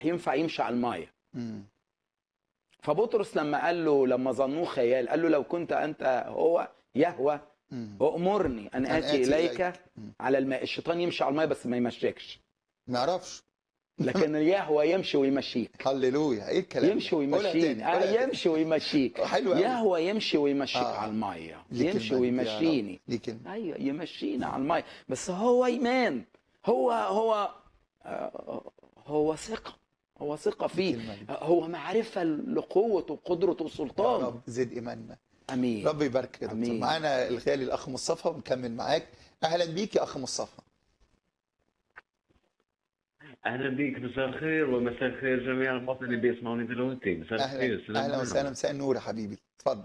ينفع يمشي على الميه مم. فبطرس لما قال له لما ظنوه خيال قال له لو كنت انت هو يهوى مم. وامرني ان أن اتي آتي اليك إليك. مم. على الماء الشيطان يمشي على الميه بس ما يمشيكش ما يعرفش لكن يهوى يمشي ويمشيك هللويا ايه الكلام ده؟ يمشي قولها ويمشيك تاني، قولها آه تاني. يمشي ويمشيك حلو قوي يهوى يمشي ويمشيك آه. على الميه ليك يمشي المجد يا رب. ويمشيني ليك المجد. ايوه يمشينا على الميه بس هو ايمان هو هو آه، هو ثقه هو ثقه ليك فيه المجد. هو معرفه لقوته وقدرته يا وسلطانه رب زد ايماننا امين رب يبارك يا دكتور أمين. معانا الغالي الاخ مصطفى ونكمل معاك اهلا بيك يا اخ مصطفى اهلا بك مساء الخير ومساء الخير جميع المواطنين اللي بيسمعوني دلوقتي مساء الخير اهلا سلام اهلا عليكم. وسهلا مساء النور يا حبيبي اتفضل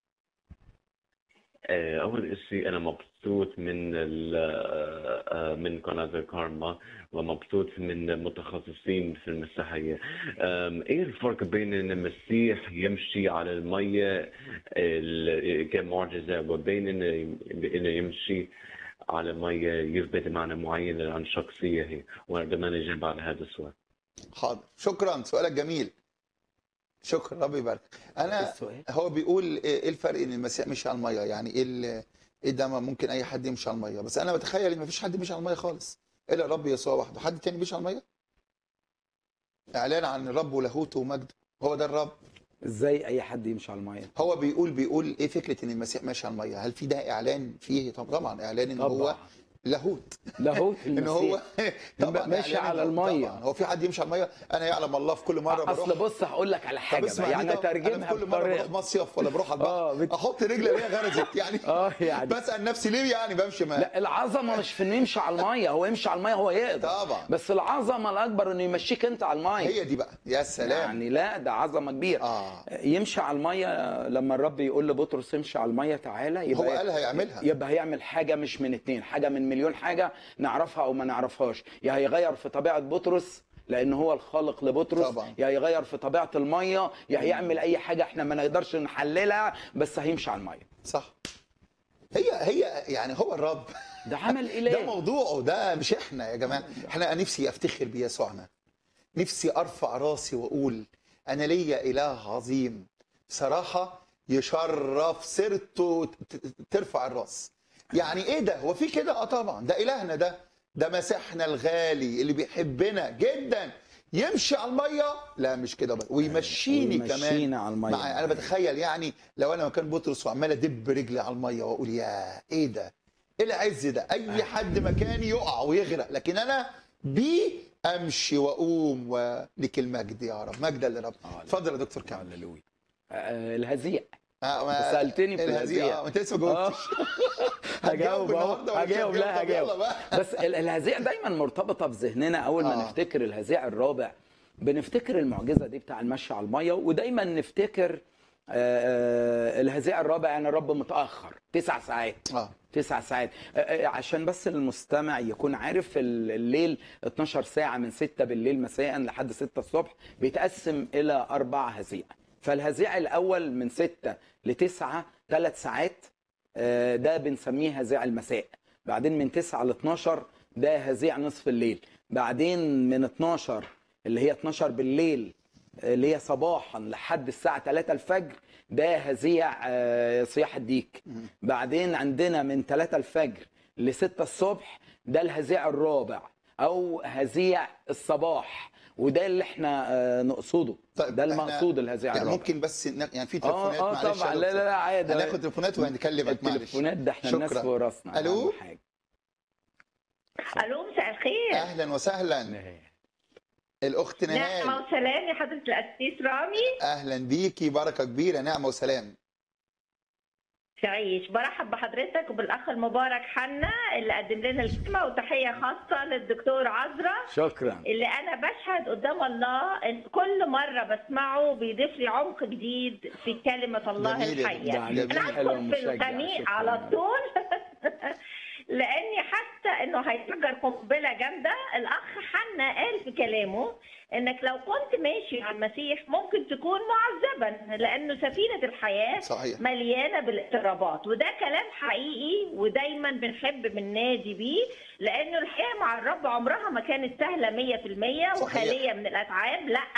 آه، اول شيء انا مبسوط من ال- آه، آه، من قناه كارما ومبسوط من المتخصصين في المسيحيه آم، ايه الفرق بين ان المسيح يمشي على الميه ال- كمعجزه وبين انه انه يمشي على الميه يثبت معنى معين عن شخصيه وانا بدي اجاوب على هذا السؤال حاضر شكرا سؤالك جميل شكرا رب يبارك انا السؤال هو بيقول ايه الفرق ان المسيح مشي على الميه يعني ايه ال- ايه ده ما ممكن اي حد يمشي على الميه بس انا بتخيل ان مفيش حد مشي على الميه خالص الا الرب يسوع وحده حد تاني مشي على الميه اعلان عن الرب ولاهوته ومجده هو ده الرب ازاي اي حد يمشي على الميه هو بيقول بيقول ايه فكره ان المسيح ماشي على الميه هل في ده اعلان فيه طب طبعا اعلان ان هو طبعا لاهوت لاهوت ان هو المسيح ماشي إعلان على إن- المية. طبعا هو في حد يمشي على الميه انا يعلم الله في كل مره اصل بروح بص هقول لك على طب حاجه اسمع بقى يعني دي طب، انا اترجمها في كل مره بروح بطريقه مصيف ولا بروح على البحر اه بت... احط رجلي الاقيها غرزت يعني اه يعني بسال نفسي ليه يعني بمشي ما لا العظمه مش في انه يمشي على الميه هو يمشي على الميه هو يقدر طبعا بس العظمه الاكبر انه يمشيك انت على الميه هي دي بقى يا سلام يعني لا ده عظمه كبيره اه يمشي على الميه لما الرب يقول لبطرس امشي على الميه تعالى يبقى هو قال هيعملها يبقى هيعمل حاجه مش من اتنين حاجه من مليون حاجه نعرفها او ما نعرفهاش يا هيغير في طبيعه بطرس لان هو الخالق لبطرس طبعا. يا هيغير في طبيعه الميه يا هيعمل اي حاجه احنا ما نقدرش نحللها بس هيمشي على الميه صح هي هي يعني هو الرب ده عمل ده اله موضوعه ده مش احنا يا جماعه احنا نفسي افتخر بيسوعنا نفسي ارفع راسي واقول انا ليا اله عظيم بصراحه يشرف سيرته ت- ت- ترفع الراس يعني ايه ده هو في كده اه طبعا ده الهنا ده ده مسيحنا الغالي اللي بيحبنا جدا يمشي على الميه لا مش كده بقى ويمشيني كمان ويمشينا على الميه مع انا بتخيل يعني لو انا مكان بطرس وعمال ادب رجلي على الميه واقول يا ايه ده ايه العز ده اي حد مكاني يقع ويغرق لكن انا بيه امشي واقوم ولك المجد يا رب مجدا لرب آه، اتفضل يا دكتور كامل هللويا آه، الهزيع آه، ما- سالتني في الهزيع الهزيع اه ما انت لسه ما آه. جاوبتش هجاوب أهو. النهارده ولا مش هجاوب لا طب يلا هجاوب بقى. بس ال- الهزيع دايما مرتبطه في ذهننا اول ما آه. نفتكر الهزيع الرابع بنفتكر المعجزه دي بتاع المشي على الميه ودايما نفتكر آه، آه، الهزيع الرابع يعني الرب متاخر تسع ساعات اه تسع ساعات آه، آه، عشان بس المستمع يكون عارف ال- الليل 12 ساعة من 6 بالليل مساء لحد 6 الصبح بيتقسم إلى أربع هزيع فالهزيع الأول من 6 ل 9 ثلاث ساعات آه، ده بنسميه هزيع المساء بعدين من 9 ل 12 ده هزيع نصف الليل بعدين من 12 اللي هي 12 بالليل اللي هي صباحا لحد الساعة 3 الفجر ده هزيع آه، صياح الديك بعدين عندنا من 3 الفجر ل 6 الصبح ده الهزيع الرابع او هزيع الصباح وده اللي احنا آه، نقصده طيب ده إحنا المقصود الهزيع يعني الرابع ممكن بس ن- يعني في اه تليفونات اه معلش يا طبعا لا لا دكتور. لا عادي هناخد تليفونات وهنكلمك معلش التليفونات ده احنا الناس شكراً. فوق راسنا ألو؟ أهم حاجة. الو مساء الخير اهلا وسهلا الاخت نهال نعمة وسلام يا حضرة القسيس رامي اهلا بيكي بركه كبيره نعمه وسلام تعيش برحب بحضرتك وبالاخ المبارك حنا اللي قدم لنا الكلمة وتحية خاصة للدكتور عذرا شكرا اللي انا بشهد قدام الله ان كل مرة بسمعه بيضيف لي عمق جديد في كلمة الله جميل يا الحية دكتور. يعني جميل. انا حلو هدخل في ومشجع الغميق شكراً. على طول لاني حاسه انه هيفجر قنبله جامده الاخ حنا قال في كلامه انك لو كنت ماشي مع المسيح ممكن تكون معذبا لانه سفينه الحياه صحيح مليانه بالاضطرابات وده كلام حقيقي ودايما بنحب بننادي بيه لانه الحياه مع الرب عمرها ما كانت سهله 100% صحيح. وخاليه من الاتعاب لا